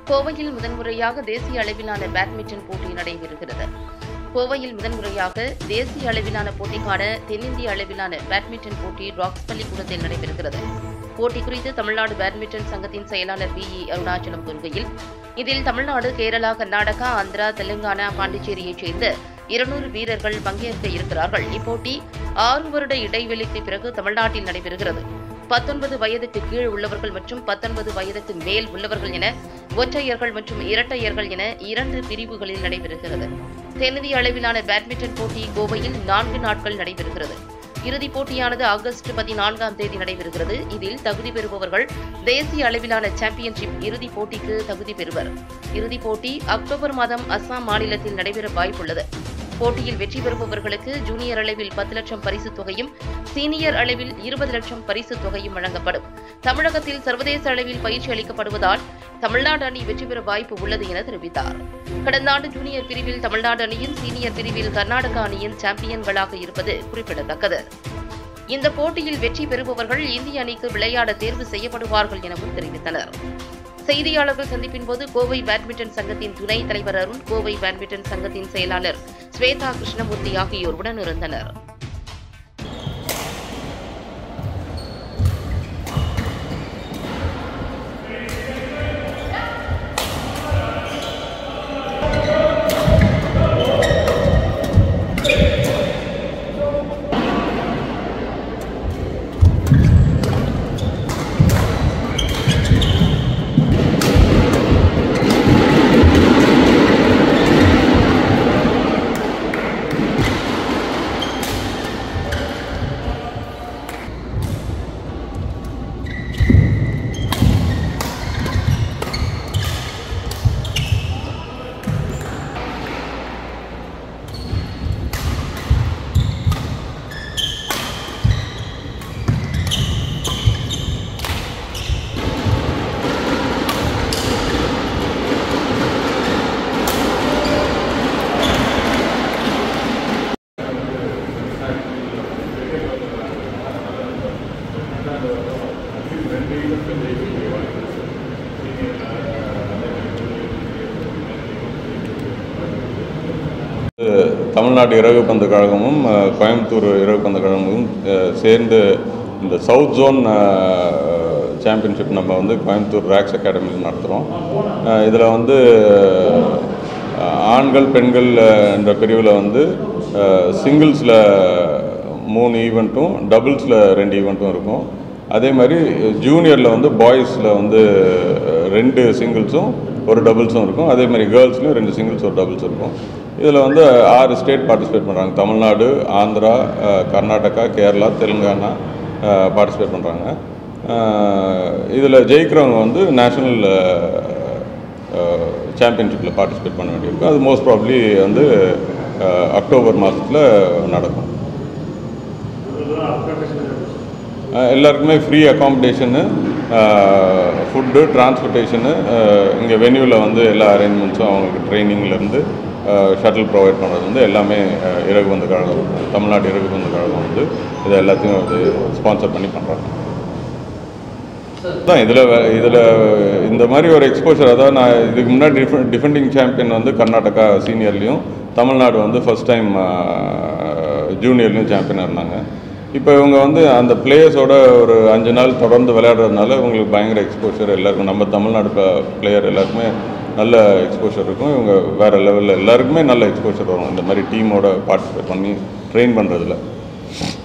கோவையில் முதன்முறையாக தேசிய அளவிலான பேட்மிண்டன் போட்டி நடைபெறுகிறது கோவையில் முதன்முறையாக தேசிய அளவிலான போட்டிக்கான தென்னிந்திய அளவிலான பேட்மிண்டன் போட்டி ராக்ஸ் பள்ளிக்கூடத்தில் நடைபெறுகிறது போட்டி குறித்து தமிழ்நாடு பேட்மிண்டன் சங்கத்தின் செயலாளர் வி இ அருணாச்சலம் கூறுகையில் இதில் தமிழ்நாடு கேரளா கர்நாடகா ஆந்திரா தெலுங்கானா பாண்டிச்சேரியைச் சேர்ந்த இருநூறு வீரர்கள் பங்கேற்க இருக்கிறார்கள் இப்போட்டி ஆறு வருட இடைவெளிக்கு பிறகு தமிழ்நாட்டில் நடைபெறுகிறது பத்தொன்பது வயதுக்கு கீழ் உள்ளவர்கள் மற்றும் பத்தொன்பது வயதுக்கு மேல் உள்ளவர்கள் என ஒற்றையர்கள் மற்றும் இரட்டையர்கள் என இரண்டு பிரிவுகளில் நடைபெறுகிறது தென்னிந்திய அளவிலான பேட்மிண்டன் போட்டி கோவையில் நான்கு நாட்கள் நடைபெறுகிறது இறுதிப் போட்டியானது ஆகஸ்ட் பதினான்காம் தேதி நடைபெறுகிறது இதில் தகுதி பெறுபவர்கள் தேசிய அளவிலான சாம்பியன்ஷிப் இறுதிப் போட்டிக்கு தகுதி பெறுவர் இறுதிப் போட்டி அக்டோபர் மாதம் அஸ்ஸாம் மாநிலத்தில் நடைபெற வாய்ப்புள்ளது போட்டியில் வெற்றி பெறுபவர்களுக்கு ஜூனியர் அளவில் பத்து லட்சம் பரிசுத் தொகையும் சீனியர் அளவில் இருபது லட்சம் பரிசுத் தொகையும் வழங்கப்படும் தமிழகத்தில் சர்வதேச அளவில் பயிற்சி அளிக்கப்படுவதால் தமிழ்நாடு அணி வெற்றி பெற வாய்ப்பு உள்ளது என தெரிவித்தார் கடந்த ஆண்டு ஜூனியர் பிரிவில் தமிழ்நாடு அணியும் சீனியர் பிரிவில் கர்நாடக அணியும் சாம்பியன்களாக இருப்பது குறிப்பிடத்தக்கது இந்த போட்டியில் வெற்றி பெறுபவர்கள் இந்திய அணிக்கு விளையாட தேர்வு செய்யப்படுவார்கள் எனவும் தெரிவித்தனர் செய்தியாளர்கள் சந்திப்பின் போது கோவை பேட்மிண்டன் சங்கத்தின் துணைத் தலைவர் அருண் கோவை பேட்மிண்டன் சங்கத்தின் செயலாளர் ஸ்வேதா கிருஷ்ணமூர்த்தி ஆகியோர் உடனிருந்தனர் தமிழ்நாடு இறகு பந்து கழகமும் அஹ், கோயம்புத்தூர் இறகு பந்து கழகமும் அஹ், சேர்ந்து இந்த சவுத் ஜோன் சாம்பியன்ஷிப் நம்ம வந்து கோயம்புத்தூர் ரேக்ஸ் அகாடமியில் நடத்துகிறோம் இதில் வந்து அஹ், ஆண்கள் பெண்கள் அஹ், என்ற பிரிவில் வந்து சிங்கிள்ஸில் மூணு ஈவெண்ட்டும் டபுள்ஸில் ரெண்டு ஈவெண்ட்டும் இருக்கும் அதே மாதிரி ஜூனியரில் வந்து பாய்ஸில் வந்து அஹ், ரெண்டு சிங்கிள்ஸும் ஒரு டபுள்ஸும் இருக்கும் அதே மாதிரி கேர்ள்ஸ்லையும் ரெண்டு சிங்கிள்ஸ் ஒரு டபுள்ஸ் இருக்கும் இதில் வந்து ஆறு ஸ்டேட் பார்ட்டிசிபேட் பண்ணுறாங்க தமிழ்நாடு ஆந்திரா அஹ், கர்நாடகா கேரளா தெலுங்கானா பார்ட்டிசிபேட் பண்ணுறாங்க இதில் ஜெயிக்கிறவங்க வந்து நேஷ்னல் சாம்பியன்ஷிப்பில் பார்ட்டிசிபேட் பண்ண வேண்டியிருக்கும் அது மோஸ்ட் ப்ராப்ளி வந்து அஹ், அக்டோபர் மாதத்தில் நடக்கும் அஹ் எல்லாருக்குமே ஃப்ரீ அகாமடேஷனு ஃபுட்டு டிரான்ஸ்போர்ட்டேஷனு இங்கே வென்யூவில் வந்து எல்லா அரேஞ்ச்மெண்ட்ஸும் அவங்களுக்கு ட்ரைனிங்லேருந்து ஷட்டில் ப்ரொவைட் பண்ணுறது வந்து எல்லாமே அஹ், இறகு வந்து கழகம் தமிழ்நாடு இறகு வந்து கழகம் வந்து இதை எல்லாத்தையும் வந்து ஸ்பான்சர் பண்ணி பண்ணுறாங்க தான் இதில் இதில் இந்த மாதிரி ஒரு எக்ஸ்போஷர் அதாவது நான் இதுக்கு முன்னாடி டிஃப டிஃபெண்டிங் சாம்பியன் வந்து கர்நாடகா சீனியர்லேயும் தமிழ்நாடு வந்து ஃபர்ஸ்ட் டைம் ஜூனியர்லேயும் சாம்பியனாக இருந்தாங்க இப்போ இவங்க வந்து அந்த பிளேயர்ஸோட ஒரு அஞ்சு நாள் தொடர்ந்து விளையாடுறதுனால இவங்களுக்கு பயங்கர எக்ஸ்போஷர் எல்லாருக்கும் நம்ம தமிழ்நாடு பிளேயர் எல்லாருக்குமே நல்ல எக்ஸ்போஷர் இருக்கும் இவங்க வேறு லெவலில் எல்லாருக்குமே நல்ல எக்ஸ்போஷர் வரும் இந்த மாதிரி டீமோட பார்ட்டிசிபேட் பண்ணி ட்ரெயின் பண்ணுறதுல